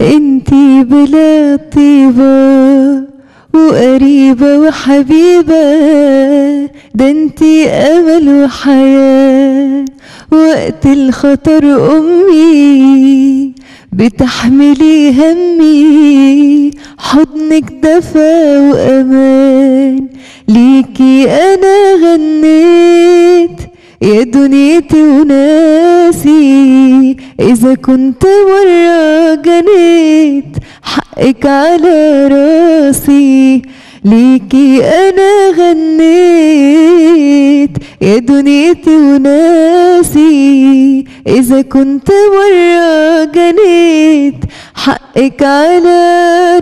انتي بلا طيبة وقريبة وحبيبة ده انتي أمل وحياة وقت الخطر أمي بتحملي همي حضنك دفى وأمان ليكي أنا غنيت يا دنيتي وناسي إذا كنت مرة جنيت حقك على راسي ليكي أنا غنيت يا دنيتي وناسي إذا كنت مرة جنيت حقك على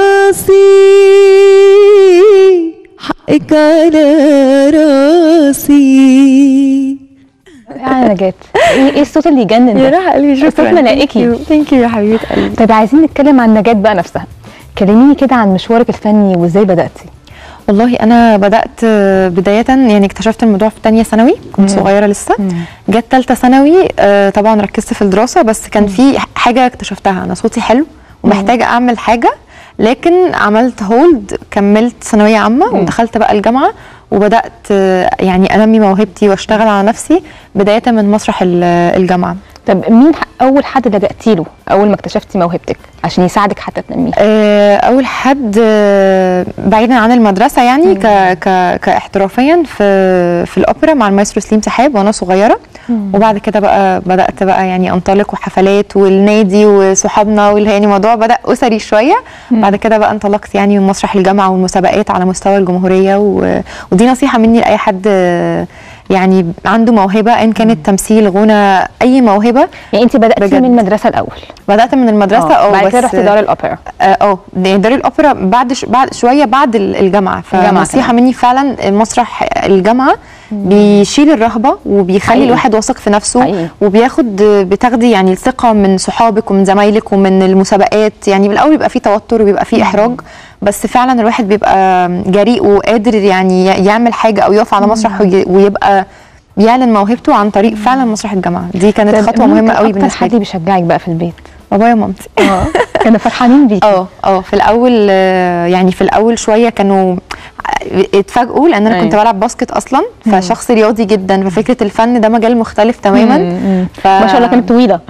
راسي حقك على راسي يا نجاة ايه إيه الصوت اللي يجنن يا ده راح قلبي شكرا صوت ملائكي ثانك يو يا حبيبه قلبي طيب عايزين نتكلم عن نجاة بقى نفسها كلميني كده عن مشوارك الفني وازاي بدأتي والله انا بدات بدايه يعني اكتشفت الموضوع في تانية ثانوي كنت صغيره لسه جت ثالثه ثانوي آه، طبعا ركزت في الدراسه بس كان في حاجه اكتشفتها انا صوتي حلو ومحتاجه اعمل حاجه لكن عملت هولد كملت ثانويه عامه ودخلت بقى الجامعه وبدات آه، يعني انمي موهبتي واشتغل على نفسي بدايه من مسرح ال- الجامعه طب مين ح- اول حد لجأتي له اول ما اكتشفتي موهبتك عشان يساعدك حتى تنميها آه، اول حد آه، بعيدا عن المدرسه يعني ك ك كاحترافيا في في الاوبرا مع المايسترو سليم سحاب وانا صغيره وبعد كده بقى بدات بقى يعني انطلق وحفلات والنادي وصحابنا واللي يعني الموضوع بدا اسري شويه بعد كده بقى انطلقت يعني من مسرح الجامعه والمسابقات على مستوى الجمهوريه و... ودي نصيحه مني لاي حد آه، يعني عنده موهبه ان كانت تمثيل غنى اي موهبه يعني انت بدأتي بجد. من المدرسه الاول بدات من المدرسه اه بعد كده بس- رحتي دار الاوبرا اه اه ده دار الاوبرا بعد ش... بعد شويه بعد ال- الجامعه الجامعة فنصيحه كمان. مني فعلا مسرح الجامعه بيشيل الرهبه وبيخلي حقيقي. الواحد واثق في نفسه حقيقي. وبياخد بتاخدي يعني الثقه من صحابك ومن زمايلك ومن المسابقات يعني بالاول بيبقى فيه توتر وبيبقى فيه احراج بس فعلا الواحد بيبقى جريء وقادر يعني ي- يعمل حاجه او يقف على مسرح وي- ويبقى يعلن موهبته عن طريق فعلا مسرح الجامعه دي كانت طب خطوه مين مهمه كان قوي اكتر بالنسبه حد لي بيشجعك بقى في البيت بابايا ومامتي اه كانوا فرحانين بيكي اه اه في الاول آه، يعني في الاول شويه كانوا اتفاجئوا لان انا أيوة. كنت بلعب باسكت اصلا فشخص رياضي جدا ففكره الفن ده مجال مختلف تماما مم. ف... ما شاء الله كانت طويله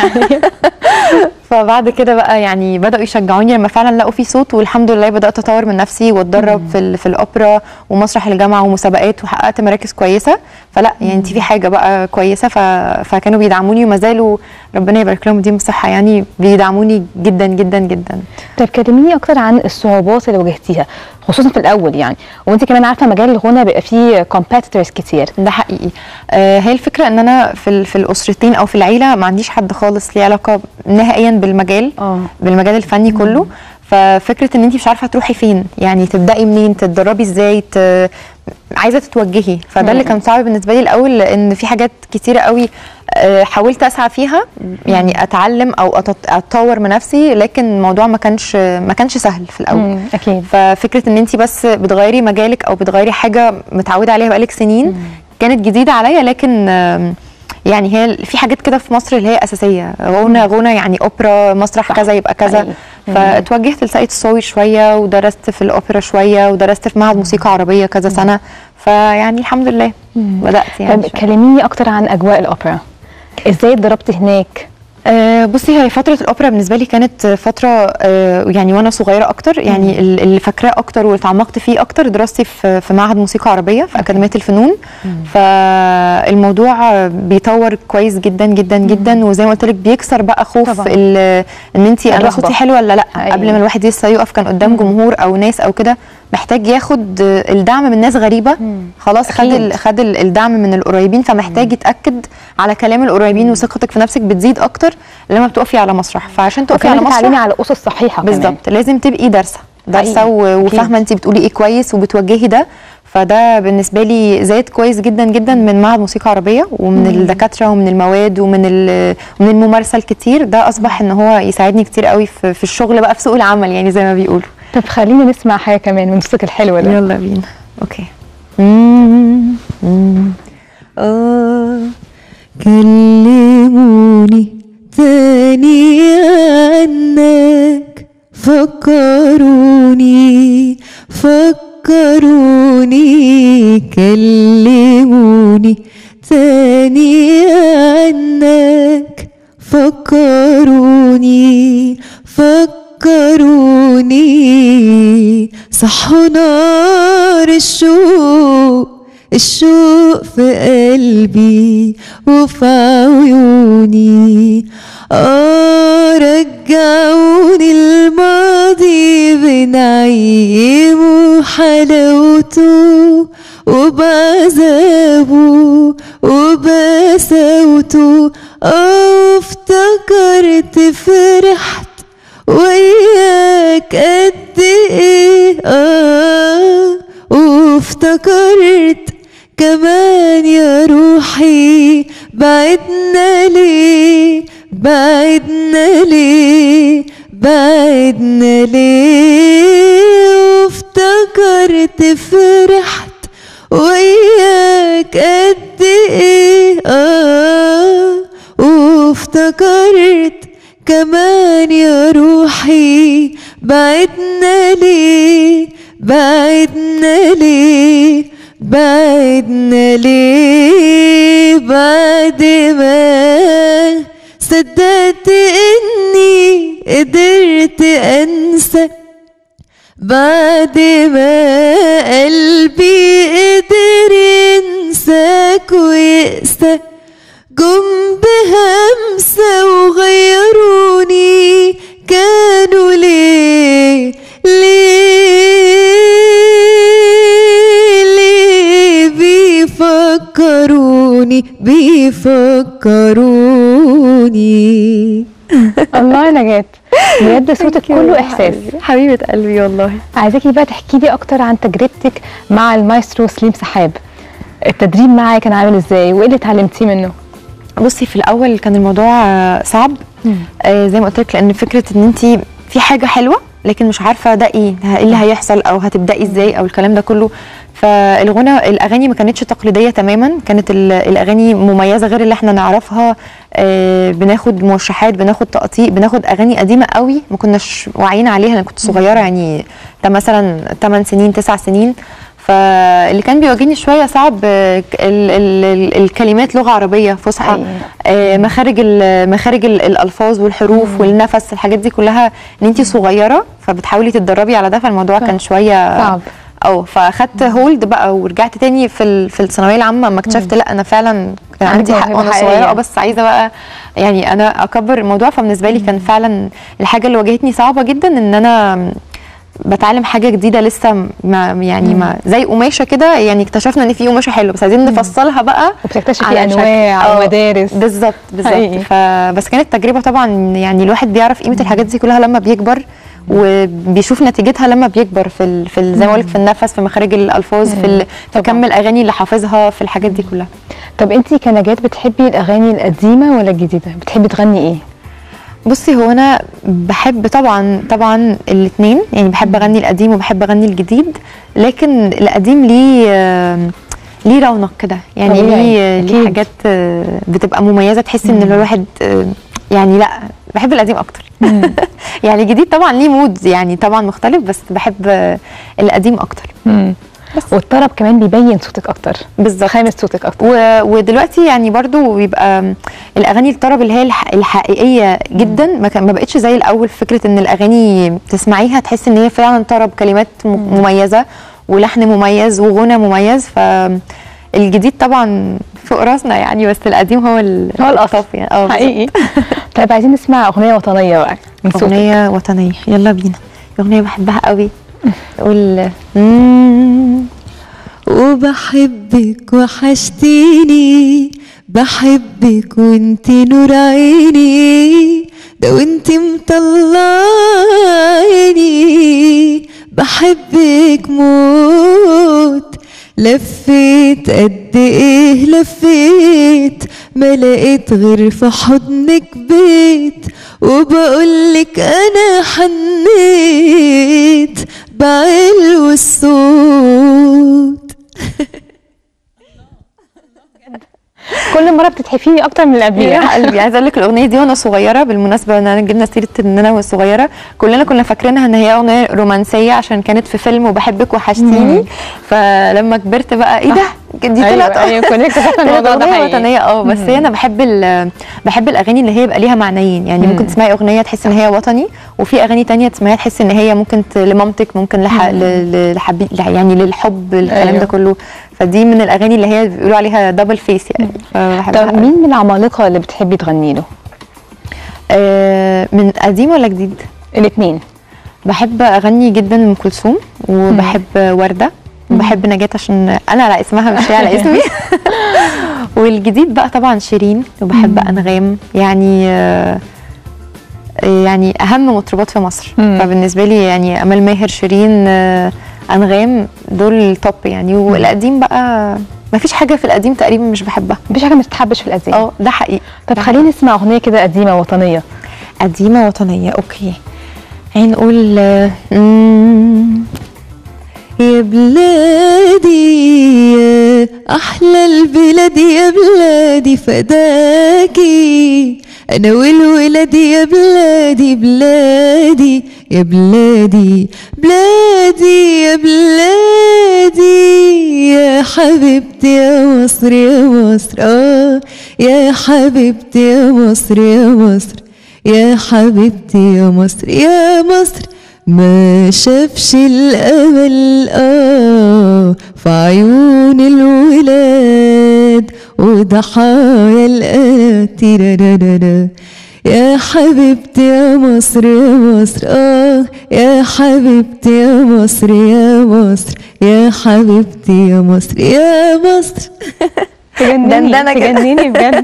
فبعد كده بقى يعني بداوا يشجعوني لما فعلا لقوا في صوت والحمد لله بدات اطور من نفسي واتدرب في ال- في الاوبرا ومسرح الجامعه ومسابقات وحققت مراكز كويسه فلا يعني انت في حاجه بقى كويسه ف... فكانوا بيدعموني وما زالوا ربنا يبارك لهم دي الصحه يعني بيدعموني جدا جدا جدا طيب كلميني اكتر عن الصعوبات اللي واجهتيها خصوصا في الاول يعني وانت كمان عارفه مجال الغنى بيبقى فيه كومبيتيتورز كتير ده حقيقي آه هي الفكره ان انا في ال- في الاسرتين او في العيله ما عنديش حد خالص ليه علاقه نهائيا بالمجال اه بالمجال الفني كله ففكره ان انت مش عارفه تروحي فين يعني تبداي منين تتدربي ازاي ت... عايزه تتوجهي فده اللي كان صعب بالنسبه لي الاول لان في حاجات كتيره قوي آه، حاولت اسعى فيها يعني اتعلم او أتط- اتطور من نفسي لكن الموضوع ما كانش ما كانش سهل في الاول مم، اكيد ففكره ان انت بس بتغيري مجالك او بتغيري حاجه متعوده عليها بقالك سنين كانت جديده عليا لكن آم، يعني هي في حاجات كده في مصر اللي هي اساسيه غنى غنى يعني اوبرا مسرح كذا يبقى كذا حقيقي. فاتوجهت لساقية الصاوي شويه ودرست في الاوبرا شويه ودرست في معهد موسيقى عربيه كذا سنه فيعني الحمد لله بدات يعني طيب شوية. كلميني اكتر عن اجواء الاوبرا ازاي اتدربتي هناك آه، بصي هي فترة الأوبرا بالنسبة لي كانت فترة آه، يعني وأنا صغيرة أكتر يعني ال- اللي فاكراه أكتر واللي اتعمقت فيه أكتر دراستي في في معهد موسيقى عربية في أكاديمية الفنون فالموضوع بيطور كويس جدا جدا جدا وزي ما قلت لك بيكسر بقى خوف طبعاً. ال- إن أنت أنا الرهبة. صوتي حلو ولا لأ أيوة. قبل ما الواحد لسه يقف كان قدام جمهور أو ناس أو كده محتاج ياخد آه، الدعم من ناس غريبة خلاص خد أكيد. ال- خد ال- الدعم من القريبين فمحتاج يتاكد على كلام القريبين وثقتك في نفسك بتزيد اكتر لما بتقفي على مسرح فعشان تقفي على وكمان تتعلمي مسرح على اسس صحيحه كمان. بالظبط لازم تبقي دارسه دارسه حقيقي. و- أكيد. وفاهمه انت بتقولي ايه كويس وبتوجهي ده فده بالنسبه لي زاد كويس جدا جدا من معهد موسيقى عربيه ومن الدكاتره ومن المواد ومن ال- ومن الممارسه الكتير ده اصبح ان هو يساعدني كتير قوي في, في الشغل بقى في سوق العمل يعني زي ما بيقولوا طب خلينا نسمع حاجه كمان من صوتك الحلو ده يلا بينا اوكي مم. مم. آه كلموني تاني عنك فكروني فكروني كلموني تاني عنك فكروني فكروني صحوا نار الشوق الشوق في قلبي وفي عيوني آه رجعوني الماضي بنعيم وحلاوته وبعذابه وبساوته آه افتكرت فرحت وياك قد ايه آه وافتكرت كمان يا روحي بعدنا ليه بعدنا ليه بعدنا ليه وافتكرت فرحت وياك قد ايه اه وافتكرت كمان يا روحي بعدنا ليه بعدنا ليه بعدنا ليه بعد ما صدقت اني قدرت انسى بعد ما قلبي قدر ينساك ويقسى جم بهمسة وغيروني كانوا ليه ليه ليه بيفكروني بيفكروني الله يا نجاة بجد صوتك كله احساس حبيبة قلبي والله عايزاكي بقى تحكي لي اكتر عن تجربتك مع المايسترو سليم سحاب التدريب معاه كان عامل ازاي وايه اللي اتعلمتيه منه بصي في الاول كان الموضوع آه، صعب آه زي ما قلت لك لان فكره ان انت في حاجه حلوه لكن مش عارفه ده ايه ه- ايه اللي هيحصل او هتبداي ازاي او الكلام ده كله فالغنى الاغاني ما كانتش تقليديه تماما كانت ال- الاغاني مميزه غير اللي احنا نعرفها آه بناخد موشحات بناخد تقطيع بناخد اغاني قديمه قوي ما كناش واعيين عليها انا كنت صغيره يعني ده مثلا 8 سنين 9 سنين فاللي كان بيواجهني شويه صعب آه، ال ال ال الكلمات لغه عربيه فصحى أيوة. آه، مخارج ال- مخارج ال- الالفاظ والحروف والنفس الحاجات دي كلها ان انت صغيره فبتحاولي تتدربي على ده فالموضوع صح. كان شويه صعب. اه فاخدت هولد بقى ورجعت تاني في ال- في الثانويه العامه اما اكتشفت لا انا فعلا كان عندك عندي حق موهبة وانا حقيقية. صغيره اه بس عايزه بقى يعني انا اكبر الموضوع فبالنسبه لي كان فعلا الحاجه اللي واجهتني صعبه جدا ان انا بتعلم حاجه جديده لسه ما يعني ما زي قماشه كده يعني اكتشفنا ان في قماشه حلوه بس عايزين نفصلها بقى وبتكتشفي على شكل- انواع آه، ومدارس بالظبط بالظبط حقيقي. فبس كانت تجربه طبعا يعني الواحد بيعرف قيمه الحاجات دي كلها لما بيكبر وبيشوف نتيجتها لما بيكبر في ال... في ال- زي ما بقولك في النفس في مخارج الالفاظ في ال... في طبعاً. كم الاغاني اللي حافظها في الحاجات دي كلها طب انت كنجاة بتحبي الاغاني القديمه ولا الجديده بتحبي تغني ايه بصي هو انا بحب طبعا طبعا الاثنين يعني بحب اغني القديم وبحب اغني الجديد لكن القديم ليه آه، ليه رونق كده يعني طبيعي، ليه ليه أكيد. حاجات آه، بتبقى مميزه تحسي ان الواحد آه، يعني لا بحب القديم اكتر يعني الجديد طبعا ليه مود يعني طبعا مختلف بس بحب آه، القديم اكتر والطرب كمان بيبين صوتك اكتر بالظبط خامس صوتك اكتر و- ودلوقتي يعني برضو بيبقى الاغاني الطرب اللي هي الح- الحقيقيه جدا ما, كان- ما بقتش زي الاول فكره ان الاغاني تسمعيها تحس ان هي فعلا طرب كلمات م- مميزه ولحن مميز وغنى مميز فالجديد طبعا فوق راسنا يعني بس القديم هو ال- هو الأصل. الطف يعني اه بالظبط. حقيقي طيب عايزين نسمع اغنيه وطنيه بقى من صوتك اغنيه وطنيه يلا بينا اغنيه بحبها قوي تقول مم، وبحبك وحشتيني بحبك وانت نور عيني ده وانت مطلعيني بحبك موت لفيت قد ايه لفيت ما لقيت غير في حضنك بيت وبقولك انا حنيت بعلو الصوت كل مره بتتحفيني اكتر من اللي يا قبليها قلبي عايزه اقول لك الاغنيه دي وانا صغيره بالمناسبه ان انا جبنا سيره ان انا صغيره كلنا كنا فاكرينها ان هي اغنيه رومانسيه عشان كانت في فيلم وبحبك وحشتيني فلما كبرت بقى ايه ده دي ايوه طلعت ايوه كنا اكتشفنا طلعت الموضوع ده اغنيه حقيقي وطنيه اه بس هي انا بحب ال- بحب الاغاني اللي هي يبقى ليها معنيين يعني ممكن تسمعي اغنيه تحس ان هي وطني وفي اغاني تانية تسمعيها تحس ان هي ممكن ت- لمامتك ممكن لح... ل- ل- لحبي يعني للحب الكلام أيوه. ده كله فدي من الاغاني اللي هي بيقولوا عليها دبل فيس يعني فبحبها طب أوي. مين من العمالقه اللي بتحبي تغني له؟ آه، من قديم ولا جديد؟ الاثنين بحب اغني جدا ام كلثوم وبحب ورده وبحب نجاة عشان انا على اسمها مش هي على اسمي والجديد بقى طبعا شيرين وبحب انغام يعني آه، يعني اهم مطربات في مصر مم. فبالنسبه لي يعني امال ماهر شيرين آه، انغام دول توب يعني والقديم بقى ما فيش حاجه في القديم تقريبا مش بحبها مفيش حاجه ما تتحبش في القديم اه ده حقيقي طب ده خلينا نسمع اغنيه كده قديمه وطنيه قديمة وطنية اوكي هنقول آه، مم، يا بلادي يا أحلى البلاد يا بلادي فداكي أنا والولاد يا بلادي بلادي يا بلادي بلادي يا بلادي يا حبيبتي يا مصر يا مصر آه يا حبيبتي يا مصر يا مصر يا حبيبتي يا مصر يا مصر ما شافش الأمل آه في عيون الولاد وضحايا القاتل يا حبيبتي يا مصر يا مصر آه يا حبيبتي يا مصر يا مصر يا حبيبتي يا مصر يا مصر تجنني دندنة كده. تجنني بجد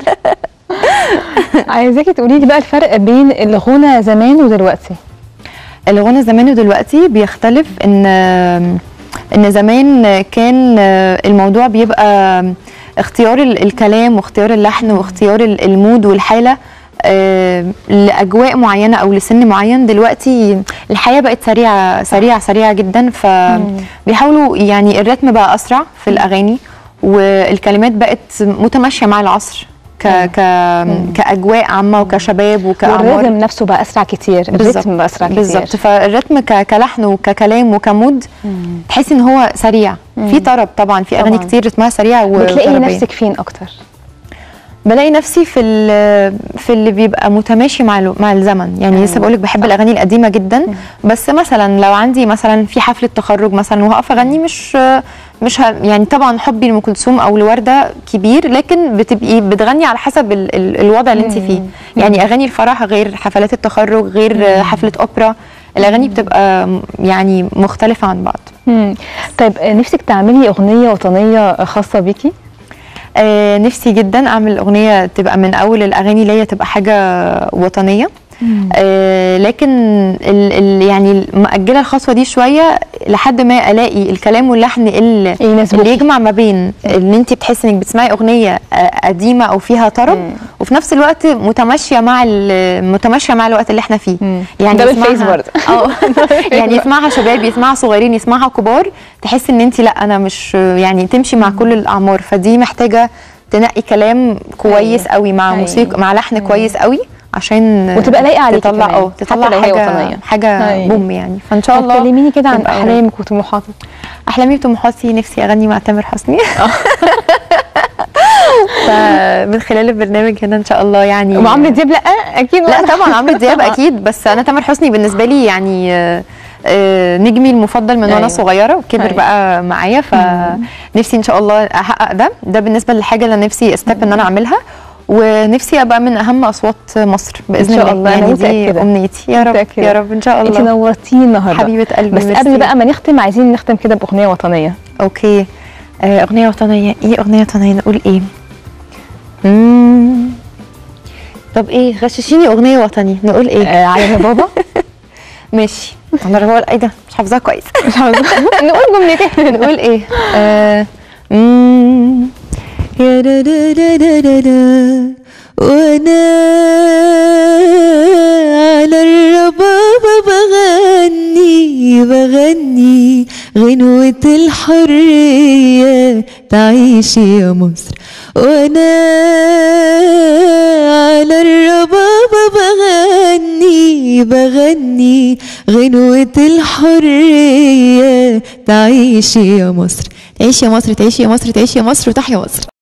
عايزاكي تقولي لي بقى الفرق بين الغنى زمان ودلوقتي الغنى زمان ودلوقتي بيختلف ان ان زمان كان الموضوع بيبقى اختيار ال- الكلام واختيار اللحن واختيار ال- المود والحاله آه، لاجواء معينه او لسن معين دلوقتي الحياه بقت سريعه سريعه سريعه جدا فبيحاولوا يعني الريتم بقى اسرع في الاغاني والكلمات بقت متماشيه مع العصر ك ك كاجواء عامه وكشباب وكاعمار والريتم نفسه بقى اسرع كتير الريتم بقى اسرع كتير بالظبط فالريتم ك- كلحن وككلام وكمود تحسي ان هو سريع في طرب طبعا في اغاني طبعاً. كتير رتمها سريع بتلاقي وطربية. نفسك فين اكتر بلاقي نفسي في ال- في اللي بيبقى متماشي مع الو- مع الزمن يعني لسه بقول لك بحب الاغاني القديمه جدا بس مثلا لو عندي مثلا في حفله تخرج مثلا وهقف اغني مش مش ه... يعني طبعا حبي لام كلثوم او لورده كبير لكن بتبقي بتغني على حسب ال... ال... الوضع اللي انت فيه يعني اغاني الفرح غير حفلات التخرج غير حفله اوبرا الاغاني بتبقى م- يعني مختلفه عن بعض مم. طيب آه، نفسك تعملي اغنيه وطنيه خاصه بيكي آه نفسي جدا اعمل اغنيه تبقى من اول الاغاني اللي هي تبقى حاجه وطنيه آه لكن ال ال يعني مأجله الخطوه دي شويه لحد ما الاقي الكلام واللحن اللي, يناسبوكي. اللي يجمع ما بين ان انت بتحسي انك بتسمعي اغنيه آه قديمه او فيها طرب وفي نفس الوقت متماشيه مع ال- متماشيه مع الوقت اللي احنا فيه ده بالفيس يسمعها- برضه. اه يعني يسمعها شباب يسمعها صغيرين يسمعها كبار تحس ان انت لا انا مش يعني تمشي مع كل الاعمار فدي محتاجه تنقي كلام كويس أيوة. قوي مع أيوة. موسيقى مع لحن كويس قوي عشان وتبقى لايقة عليكي تطلع كمان، اه تطلع حتى لو هي حاجه وطنية. حاجه أيوة. بوم يعني فان شاء الله كلميني كده عن تبقى احلامك وطموحاتك احلامي وطموحاتي نفسي اغني مع تامر حسني فمن خلال البرنامج هنا ان شاء الله يعني وعمرو دياب لا اكيد لا طبعا عمرو دياب اكيد بس انا تامر حسني بالنسبه لي يعني آه، آه، نجمي المفضل من أيوة. وانا صغيره وكبر أيوة. بقى معايا فنفسي ان شاء الله احقق ده ده بالنسبه للحاجه اللي نفسي استب ان انا اعملها ونفسي ابقى من اهم اصوات مصر باذن إن شاء الله الله، أنا يعني دي متأكدة. امنيتي يا رب متأكدة. يا رب ان شاء انت الله نورتيني النهارده حبيبه قلبي بس ميرسي. قبل بقى ما نختم عايزين نختم كده باغنيه وطنيه اوكي آه، اغنيه وطنيه ايه اغنيه وطنيه نقول ايه مم. طب ايه غششيني اغنيه وطني نقول ايه آه على يا بابا ماشي انا هو ايه ده مش حافظاها كويس مش عاوزة نقول جملتين نقول ايه آه مم. يا دا دا دا دا دا دا وانا على الربابة بغني بغني غنوة الحرية تعيش يا مصر وانا على الربابة بغني بغني غنوة الحرية تعيش يا مصر تعيش يا مصر تعيش يا مصر تعيش يا مصر وتحيا مصر